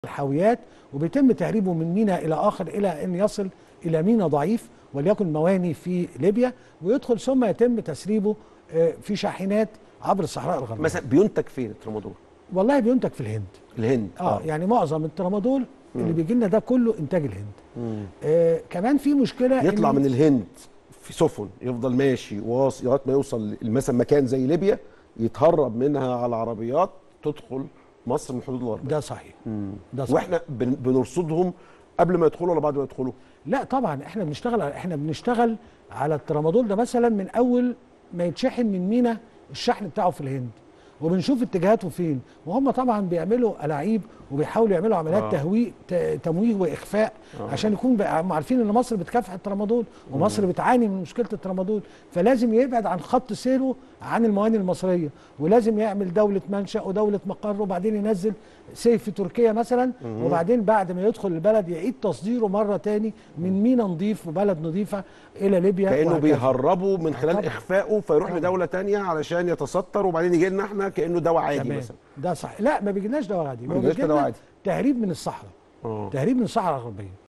الحاويات وبيتم تهريبه من ميناء الى اخر الى ان يصل الى ميناء ضعيف وليكن مواني في ليبيا ويدخل ثم يتم تسريبه آه، في شاحنات عبر الصحراء الغربيه مثلا بينتج فين الترامادول؟ والله بينتج في الهند الهند اه يعني معظم الترامادول اللي بيجي لنا ده كله انتاج الهند مم. آه كمان في مشكله يطلع إن- من الهند في سفن يفضل ماشي واصل لغايه ما يوصل مثلا مكان زي ليبيا يتهرب منها على عربيات تدخل مصر من الحدود الغربيه ده صحيح مم. ده صحيح واحنا بن- بنرصدهم قبل ما يدخلوا ولا بعد ما يدخلوا لا طبعا احنا بنشتغل على احنا بنشتغل على الترامادول ده مثلا من اول ما يتشحن من مينا الشحن بتاعه في الهند وبنشوف اتجاهاته فين وهم طبعا بيعملوا الاعيب وبيحاولوا يعملوا عمليات آه. آه. تهويه ت- تمويه واخفاء آه. آه. عشان يكون بقى هم عارفين ان مصر بتكافح الترامادول ومصر بتعاني من مشكله الترامادول فلازم يبعد عن خط سيره عن المواني المصريه ولازم يعمل دوله منشا ودوله مقر وبعدين ينزل سيف في تركيا مثلا وبعدين بعد ما يدخل البلد يعيد تصديره مره تاني من مينا نظيف وبلد نظيفه الى ليبيا كانه وهكذا. بيهربوا من خلال طبعاً. اخفائه فيروح طبعاً. لدوله تانية علشان يتستر وبعدين يجي لنا احنا كانه دواء عادي تمام. مثلا ده صح لا ما بيجيناش دواء عادي ما هو بيجيناش بيجي دواء لنا عادي. تهريب من الصحراء اه تهريب من الصحراء الغربيه